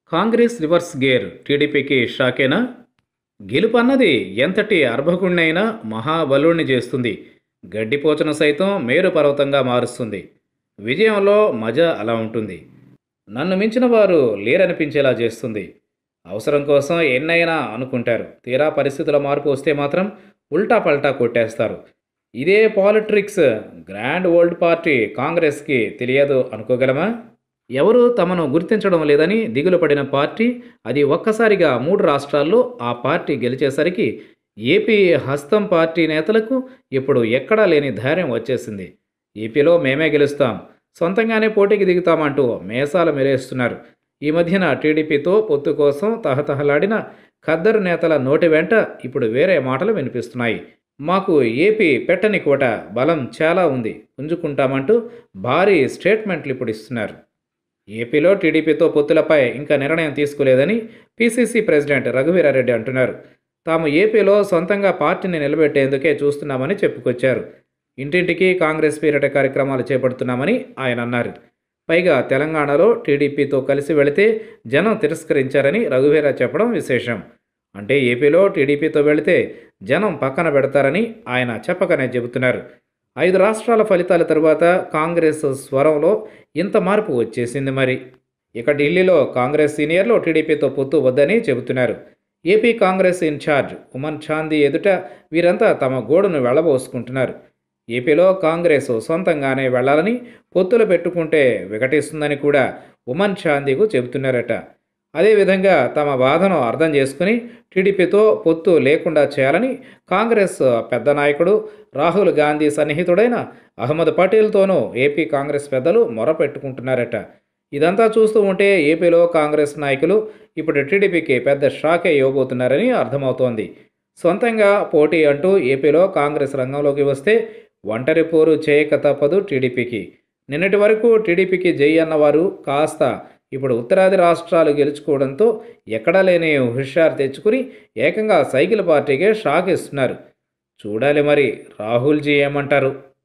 Congress reverse gear టీడీపీకి షాకేనా గెలుపు అన్నది ఎంతటి అర్భకుణ్ణైనా మహాబలుణ్ణి చేస్తుంది గడ్డిపోచను సైతం మేరు పర్వతంగా మారుస్తుంది విజయంలో మజా అలా ఉంటుంది నన్ను మించిన వారు లేరనిపించేలా చేస్తుంది అవసరం కోసం ఎన్నైనా అనుకుంటారు తీరా పరిస్థితుల మార్పు వస్తే మాత్రం ఉల్టా పల్టా కొట్టేస్తారు ఇదే పాలిట్రిక్స్ గ్రాండ్ ఓల్డ్ పార్టీ కాంగ్రెస్కి తెలియదు అనుకోగలమా ఎవరు తమను గుర్తించడం లేదని దిగులు పడిన పార్టీ అది ఒక్కసారిగా మూడు రాష్ట్రాల్లో ఆ పార్టీ గెలిచేసరికి ఏపీ హస్తం పార్టీ నేతలకు ఇప్పుడు ఎక్కడా లేని ధైర్యం వచ్చేసింది ఏపీలో మేమే గెలుస్తాం సొంతంగానే పోటీకి దిగుతామంటూ మేసాలు మెరేస్తున్నారు ఈ మధ్యన టీడీపీతో పొత్తు కోసం తహతహలాడిన ఖద్దరు నేతల నోటి వెంట ఇప్పుడు వేరే మాటలు వినిపిస్తున్నాయి మాకు ఏపీ పెట్టని కోట బలం చాలా ఉంది పుంజుకుంటామంటూ భారీ స్టేట్మెంట్లు ఇప్పుడు ఇస్తున్నారు ఏపీలో టీడీపీతో పొత్తులపై ఇంకా నిర్ణయం తీసుకోలేదని పీసీసీ ప్రెసిడెంట్ రఘువీరారెడ్డి అంటున్నారు తాము ఏపీలో సొంతంగా పార్టీని నిలబెట్టేందుకే చూస్తున్నామని చెప్పుకొచ్చారు ఇంటింటికి కాంగ్రెస్ పేరిట కార్యక్రమాలు చేపడుతున్నామని ఆయన అన్నారు పైగా తెలంగాణలో టీడీపీతో కలిసి వెళితే జనం తిరస్కరించారని రఘువీర చెప్పడం విశేషం అంటే ఏపీలో టీడీపీతో వెళితే జనం పక్కన పెడతారని ఆయన చెప్పకనే చెబుతున్నారు ఐదు రాష్ట్రాల ఫలితాల తరువాత కాంగ్రెస్ స్వరంలో ఇంత మార్పు వచ్చేసింది మరి ఇక ఢిల్లీలో కాంగ్రెస్ సీనియర్లు టీడీపీతో పొత్తు వద్దని చెబుతున్నారు ఏపీ కాంగ్రెస్ ఇన్ఛార్జ్ ఉమన్ చాందీ ఎదుట వీరంతా తమ గోడును వెళ్ళబోసుకుంటున్నారు ఏపీలో కాంగ్రెస్ సొంతంగానే వెళ్లాలని పొత్తులు పెట్టుకుంటే వికటిస్తుందని కూడా ఉమన్ చాందీకు చెబుతున్నారట అదేవిధంగా తమ బాధను అర్థం చేసుకుని టీడీపీతో పొత్తు లేకుండా చేయాలని కాంగ్రెస్ పెద్ద నాయకుడు రాహుల్ గాంధీ సన్నిహితుడైన అహ్మద్ పటేల్తోనూ ఏపీ కాంగ్రెస్ పెద్దలు మొరపెట్టుకుంటున్నారట ఇదంతా చూస్తూ ఉంటే ఏపీలో కాంగ్రెస్ నాయకులు ఇప్పుడు టీడీపీకి పెద్ద షాకే ఇవ్వబోతున్నారని అర్థమవుతోంది సొంతంగా పోటీ అంటూ ఏపీలో కాంగ్రెస్ రంగంలోకి వస్తే ఒంటరి పోరు చేయక తప్పదు టీడీపీకి నిన్నటి వరకు టీడీపీకి జై అన్నవారు కాస్త ఇప్పుడు ఉత్తరాది రాష్ట్రాలు గెలుచుకోవడంతో ఎక్కడా లేని హుషారు తెచ్చుకుని ఏకంగా సైకిల్ పార్టీకే షాక్ ఇస్తున్నారు చూడాలి మరి రాహుల్జీ ఏమంటారు